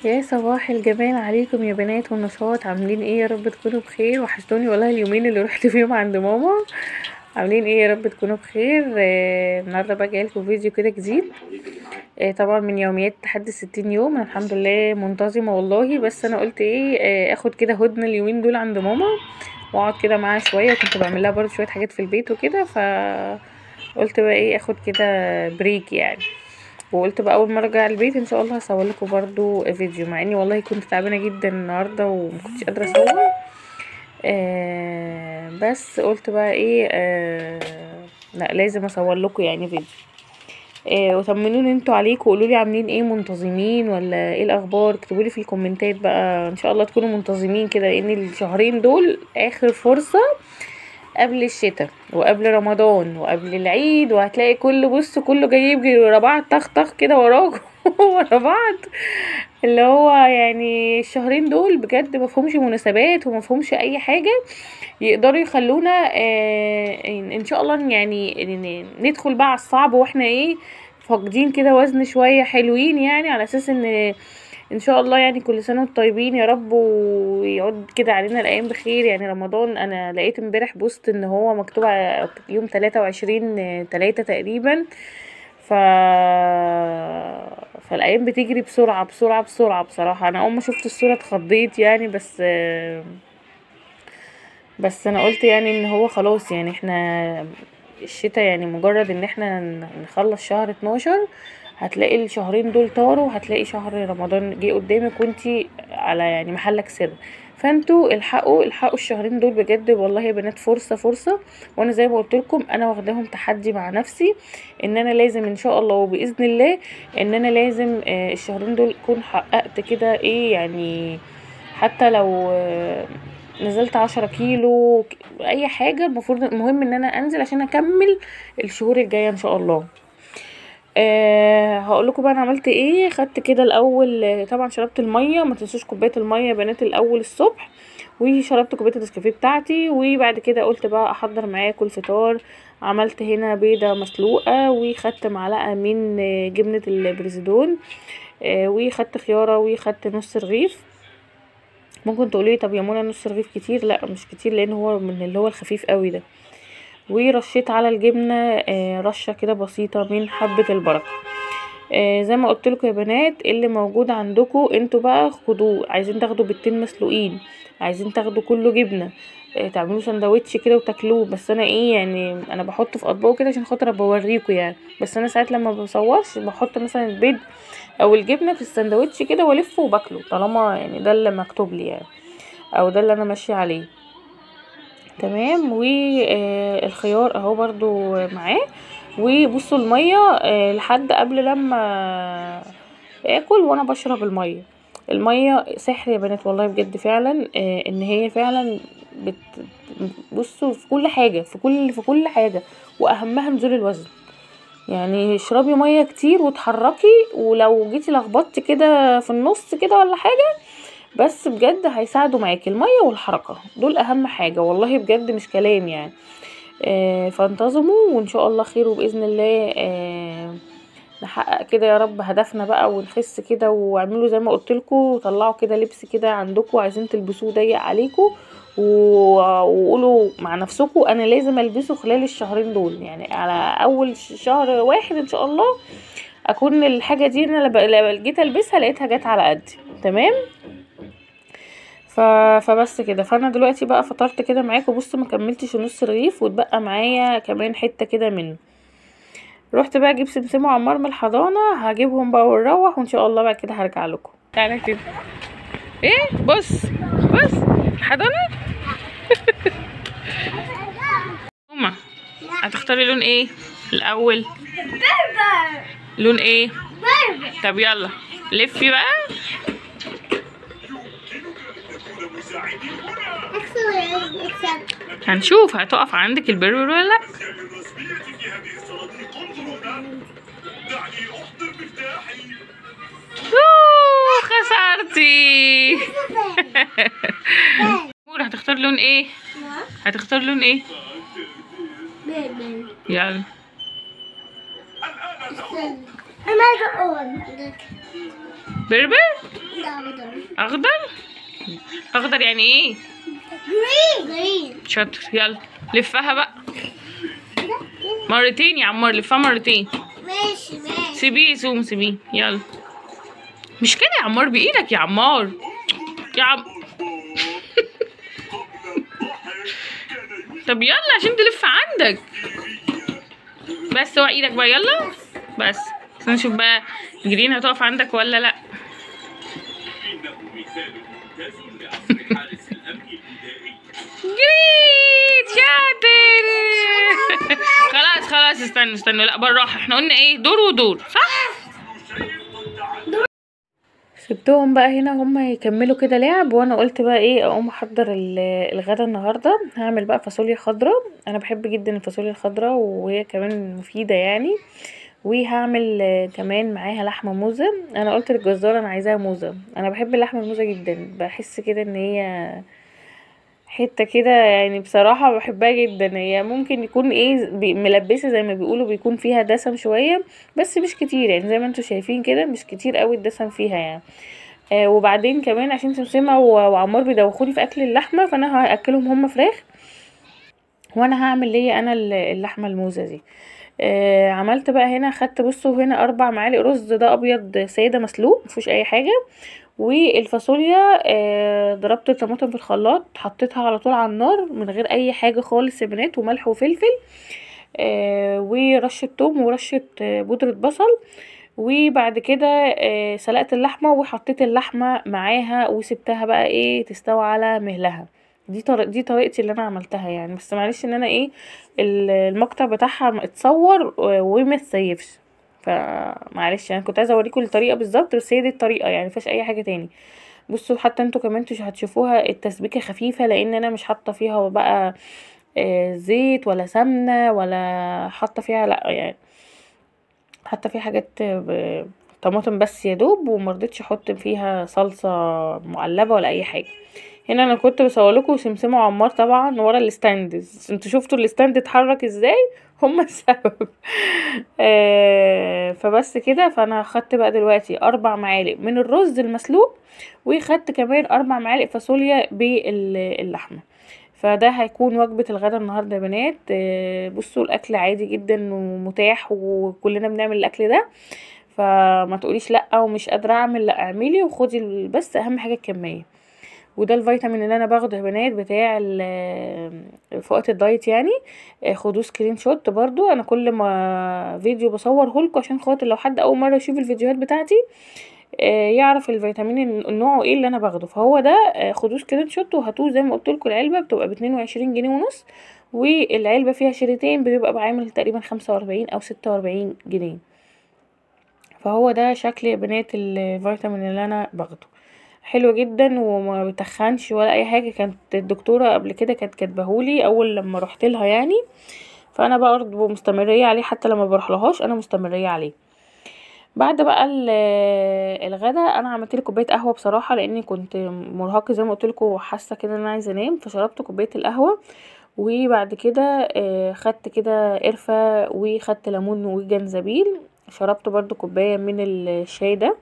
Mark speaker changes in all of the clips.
Speaker 1: يا صباح الجمال عليكم يا بنات والنشاط عاملين ايه يا رب تكونوا بخير وحشتوني والله اليومين اللي رحت فيهم عند ماما عاملين ايه يا رب تكونوا بخير آه، النهارده بقى جايلكم فيديو كده جديد آه، طبعا من يوميات تحدي الستين يوم انا الحمد لله منتظمه والله بس انا قلت ايه آه، اخد كده هدنه اليومين دول عند ماما واقعد كده معاها شويه كنت بعمل لها برضه شويه حاجات في البيت وكده ف قلت بقى ايه اخد كده بريك يعني وقلت بقى اول مره ارجع البيت ان شاء الله هصور لكم برضو فيديو مع اني والله كنت تعبانه جدا النهارده ومكنتش قادره اصور آه بس قلت بقى ايه آه لا لازم اصور لكم يعني فيديو آه وطمنوني انتوا عليكم وقولوا لي عاملين ايه منتظمين ولا ايه الاخبار اكتبوا لي في الكومنتات بقى ان شاء الله تكونوا منتظمين كده لان الشهرين دول اخر فرصه قبل الشتاء وقبل رمضان وقبل العيد وهتلاقي كل بص كله جاي يجري ورا بعض طخ طخ كده وراكم ورا بعض اللي هو يعني الشهرين دول بجد مفهومش مناسبات ومفهومش اي حاجه يقدروا يخلونا آه ان شاء الله يعني ن- ندخل بقى على الصعب واحنا ايه فاقدين كده وزن شويه حلوين يعني على اساس ان ان شاء الله يعني كل سنه وانتم طيبين يا رب ويعود كده علينا الايام بخير يعني رمضان انا لقيت امبارح بوست ان هو مكتوب على يوم 23 3 تقريبا ف فالايام بتجري بسرعه بسرعه بسرعه بصراحه انا اول ما شفت الصوره اتخضيت يعني بس بس انا قلت يعني ان هو خلاص يعني احنا الشتاء يعني مجرد ان احنا نخلص شهر 12 هتلاقي الشهرين دول طاروا هتلاقي شهر رمضان جه قدامك وانتي على يعني محلك سر فانتوا الحقوا الحقوا الشهرين دول بجد والله يا بنات فرصه فرصه وانا زي ما قلت لكم انا واخداهم تحدي مع نفسي ان انا لازم ان شاء الله وباذن الله ان انا لازم آه، الشهرين دول اكون حققت كده ايه يعني حتى لو آه، نزلت عشرة كيلو ك- اي حاجه المفروض المهم ان انا انزل عشان اكمل الشهور الجايه ان شاء الله أه هقول لكم بقى انا عملت ايه خدت كده الاول آه، طبعا شربت الميه ما تنسوش كوبايه الميه يا بنات الاول الصبح وشربت كوبايه النسكافيه بتاعتي وبعد كده قلت بقى احضر معايا كل فطار عملت هنا بيضه مسلوقه وخدت معلقه من آه، جبنه البريزيدون آه، وخدت خياره وخدت نص رغيف ممكن تقولي طب يا منى نص رغيف كتير لا مش كتير لان هو من اللي هو الخفيف قوي ده ورشيت على الجبنه آه، رشه كده بسيطه من حبه البركه آه، زي ما قلت لكم يا بنات اللي موجود عندكم انتوا بقى خدوه عايزين تاخدوا بيضتين مسلوقين عايزين تاخدوا كله جبنه آه، تعملوا سندوتش كده وتاكلوه بس انا ايه يعني انا بحطه في اطباق كده عشان خاطر بوريكم يعني بس انا ساعات لما بصورش بحط مثلا البيض او الجبنه في السندوتش كده والفه وباكله طالما يعني ده اللي مكتوب لي يعني او ده اللي انا ماشيه عليه تمام والخيار اهو برضو معاه وبصوا الميه آه، لحد قبل لما اكل وانا بشرب الميه الميه سحر يا بنات والله بجد فعلا آه، ان هي فعلا بت بصوا في كل حاجه في كل في كل حاجه واهمها نزول الوزن يعني اشربي ميه كتير وتحركي ولو جيتي لخبطتي كده في النص كده ولا حاجه بس بجد هيساعدوا معاكي الميه والحركه دول اهم حاجه والله بجد مش كلام يعني آه فانتظموا وان شاء الله خير وباذن الله آه نحقق كده يا رب هدفنا بقى ونخس كده واعملوا زي ما قلت لكم طلعوا كده لبس كده عندكم عايزين تلبسوه ضيق عليكم و- وقولوا مع نفسكم انا لازم البسه خلال الشهرين دول يعني على اول ش- شهر واحد ان شاء الله اكون الحاجه دي انا لما لما جيت البسها لقيتها جت على قدي تمام ف... فبس كده فانا دلوقتي بقى فطرت كده معاكم بصوا ما كملتش نص رغيف واتبقى معايا كمان حته كده منه رحت بقى اجيب سمسمه وعمار من الحضانه هجيبهم بقى ونروح وان شاء الله بعد كده هرجع لكم تعالى كده ايه بص بص الحضانه ماما هتختاري لون ايه الاول لون ايه طب يلا لفي بقى هنشوف هتقف عندك البربر ولا لا أوه، خسرتي نور هتختار لون ايه هتختار لون ايه يلا
Speaker 2: عملت اون
Speaker 1: بربر
Speaker 2: اخضر
Speaker 1: اخضر اخضر يعني ايه
Speaker 2: جرين جرين
Speaker 1: شاطر يلا لفها بقى مرتين يا عمار لفها مرتين
Speaker 2: ماشي ماشي
Speaker 1: سيبيه يسوم سيبيه يلا مش كده يا عمار بايدك يا عمار يا عم طب يلا عشان تلف عندك بس هو ايدك بقى يلا بس بس نشوف بقى جرين هتقف عندك ولا لا جريت شاطر خلاص خلاص استنوا استنوا لا بالراحه احنا قلنا ايه دور ودور صح سبتهم بقى هنا هما يكملوا كده لعب وانا قلت بقى ايه اقوم احضر ال- الغدا النهارده هعمل بقى فاصوليا خضراء انا بحب جدا الفاصوليا الخضراء وهي كمان مفيده يعني وهعمل آه، كمان معاها لحمه موزه انا قلت للجزار انا عايزاها موزه انا بحب اللحمه الموزه جدا بحس كده ان هي حته كده يعني بصراحه بحبها جدا هي ممكن يكون ايه بي- ملبسه زي ما بيقولوا بيكون فيها دسم شويه بس مش كتير يعني زي ما انتوا شايفين كده مش كتير قوي الدسم فيها يعني آه وبعدين كمان عشان سمسمة و- وعمار بيدوخوني في اكل اللحمه فانا هاكلهم هم فراخ وانا هعمل ليا انا ال- اللحمه الموزه دي آه عملت بقى هنا خدت بصوا هنا اربع معالق رز ده ابيض ساده مسلوق مفيهوش اي حاجه والفاصوليا آه ضربت الطماطم في الخلاط حطيتها على طول على النار من غير اي حاجه خالص يا بنات وملح وفلفل آه ورشه توم ورشه آه بودره بصل وبعد كده آه سلقت اللحمه وحطيت اللحمه معاها وسبتها بقى ايه تستوي على مهلها دي طريق دي طريقتي اللي انا عملتها يعني بس معلش ان انا ايه ال- المقطع بتاعها اتصور و- وما اتسيفش فمعلش انا كنت عايزه اوريكم الطريقه بالظبط بس هي دي الطريقه يعني مفيهاش اي حاجه تاني بصوا حتى انتوا كمان مش هتشوفوها التسبيكه خفيفه لان انا مش حاطه فيها بقى آه، زيت ولا سمنه ولا حاطه فيها لا يعني حاطه فيها حاجات ب- طماطم بس يا دوب ومرضتش احط فيها صلصه معلبه ولا اي حاجه هنا انا كنت بصور لكم سمسمة وعمار طبعا ورا الستاند انتوا شفتوا الستاند اتحرك ازاي هما السبب آه فبس كده فانا خدت بقى دلوقتي اربع معالق من الرز المسلوق وخدت كمان اربع معالق فاصوليا باللحمه فده هيكون وجبة الغدا النهاردة يا بنات آه، بصوا الأكل عادي جدا ومتاح وكلنا بنعمل الأكل ده فما تقوليش لأ ومش قادرة أعمل لأ اعملي وخدي ال- بس أهم حاجة الكمية وده الفيتامين اللي انا باخده يا بنات بتاع ال- في وقت الدايت يعني آه، خدوه سكرين شوت برضو انا كل ما فيديو بصوره لكم عشان خاطر لو حد اول مره يشوف الفيديوهات بتاعتي آه، يعرف الفيتامين الن- النوع ايه اللي انا باخده فهو ده آه، خدوه سكرين شوت وهاتوه زي ما قلت لكم العلبه بتبقى باتنين وعشرين جنيه ونص والعلبه فيها شريطين بيبقى بعامل تقريبا خمسة واربعين او ستة واربعين جنيه فهو ده شكل يا بنات الفيتامين اللي انا باخده حلو جدا وما بتخنش ولا اي حاجه كانت الدكتوره قبل كده كانت كاتباهولي اول لما رحت لها يعني فانا برضه مستمريه عليه حتى لما بروحلهاش انا مستمريه عليه بعد بقى ال- الغدا انا عملت لي كوبايه قهوه بصراحه لاني كنت مرهقه زي ما قلت لكم وحاسه كده ان انا عايزه انام فشربت كوبايه القهوه وبعد كده آه، خدت كده قرفه وخدت ليمون وجنزبيل شربت برضو كوبايه من الشاي ده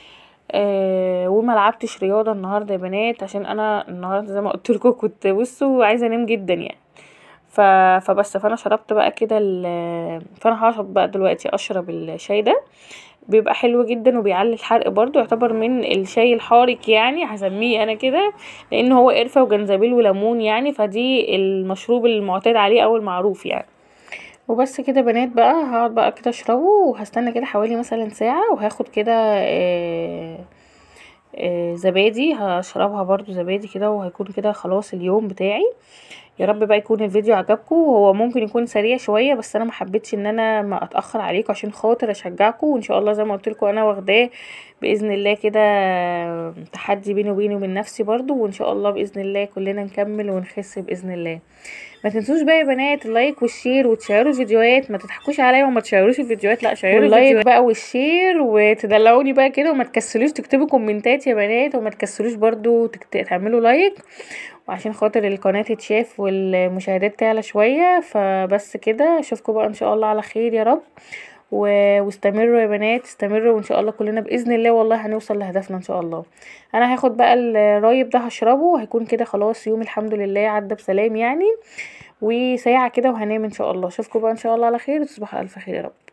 Speaker 1: آه وما لعبتش رياضه النهارده يا بنات عشان انا النهارده زي ما قلت لكم كنت بصوا عايزه انام جدا يعني ف... فبس فانا شربت بقى كده ال... فانا هشرب بقى دلوقتي اشرب الشاي ده بيبقى حلو جدا وبيعلي الحرق برضو يعتبر من الشاي الحارق يعني هسميه انا كده لان هو قرفه وجنزبيل وليمون يعني فدي المشروب المعتاد عليه او المعروف يعني وبس كده بنات بقى هقعد بقى كده اشربه وهستنى كده حوالي مثلا ساعة وهاخد كده آه، آه، زبادي هشربها برضو زبادي كده وهيكون كده خلاص اليوم بتاعي يا رب بقى يكون الفيديو عجبكم هو ممكن يكون سريع شويه بس انا ما حبيتش ان انا ما اتاخر عليكم عشان خاطر اشجعكم وان شاء الله زي ما قلت لكم انا واخداه باذن الله كده تحدي بيني وبيني وبين نفسي برضو وان شاء الله باذن الله كلنا نكمل ونخس باذن الله ما تنسوش بقى يا بنات اللايك والشير وتشيروا الفيديوهات ما تضحكوش عليا وما تشيروش الفيديوهات لا شيروا اللايك بقى والشير وتدلعوني بقى كده وما تكسلوش تكتبوا كومنتات يا بنات وما تكسلوش برضو تكت... تعملوا لايك وعشان خاطر القناة تتشاف والمشاهدات تعلى شوية فبس كده اشوفكم بقى ان شاء الله على خير يا رب و- واستمروا يا بنات استمروا وان شاء الله كلنا باذن الله والله هنوصل لهدفنا ان شاء الله انا هاخد بقى الرايب ده هشربه وهيكون كده خلاص يوم الحمد لله عدى بسلام يعني وساعه كده وهنام ان شاء الله اشوفكم بقى ان شاء الله على خير وتصبحوا الف خير يا رب